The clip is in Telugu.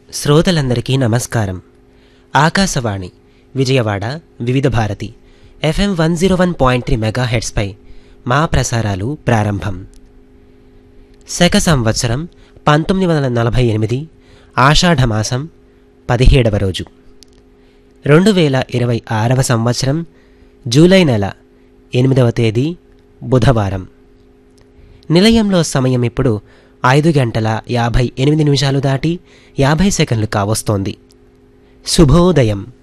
శ్రోతలందరికీ నమస్కారం Akashvani Vijayawada Vividh Bharati FM one zero one point three mega హెడ్స్పై మా ప్రసారాలు ప్రారంభం శక సంవత్సరం పంతొమ్మిది వందల నలభై ఎనిమిది ఆషాఢమాసం పదిహేడవ రోజు రెండు వేల ఇరవై ఆరవ సంవత్సరం జూలై నెల ఎనిమిదవ తేదీ బుధవారం నిలయంలో సమయం ఇప్పుడు ఐదు గంటల యాభై ఎనిమిది నిమిషాలు దాటి యాభై సెకండ్లు కావస్తోంది శుభోదయం